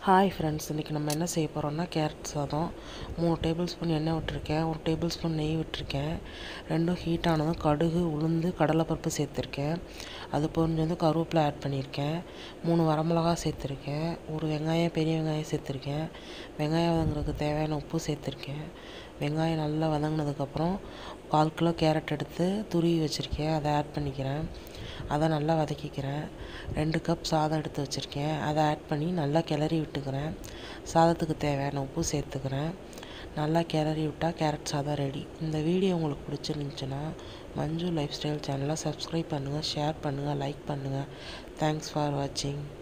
hi friends இன்றைக்கி நம்ம என்ன செய்ய போகிறோம்னா கேரட் சாதம் மூணு டேபிள் ஸ்பூன் எண்ணெய் விட்டுருக்கேன் ஒரு டேபிள் ஸ்பூன் நெய் விட்டுருக்கேன் ரெண்டும் ஹீட் ஆனதும் கடுகு உளுந்து கடலைப்பருப்பு சேர்த்துருக்கேன் அது பொரிஞ்சு கருவேப்பிலை ஆட் பண்ணியிருக்கேன் மூணு வரமிளகா சேர்த்துருக்கேன் ஒரு வெங்காயம் பெரிய வெங்காயம் சேர்த்துருக்கேன் வெங்காயம் வதங்குறதுக்கு தேவையான உப்பு சேர்த்துருக்கேன் வெங்காயம் நல்லா வதங்கினதுக்கப்புறம் கால் கிலோ கேரட் எடுத்து துருவி வச்சுருக்கேன் அதை ஆட் பண்ணிக்கிறேன் அதை நல்லா வதக்கிக்கிறேன் ரெண்டு கப் சாதம் எடுத்து வச்சுருக்கேன் அதை ஆட் பண்ணி நல்லா கிளறி விட்டுக்கிறேன் சாதத்துக்கு தேவையான உப்பு சேர்த்துக்கிறேன் நல்லா கிளறி விட்டால் கேரட் சாதம் ரெடி இந்த வீடியோ உங்களுக்கு பிடிச்சிருந்துச்சுன்னா மஞ்சு லைஃப் ஸ்டைல் சேனலை சப்ஸ்கிரைப் பண்ணுங்கள் ஷேர் பண்ணுங்கள் லைக் பண்ணுங்கள் தேங்க்ஸ் ஃபார் வாட்சிங்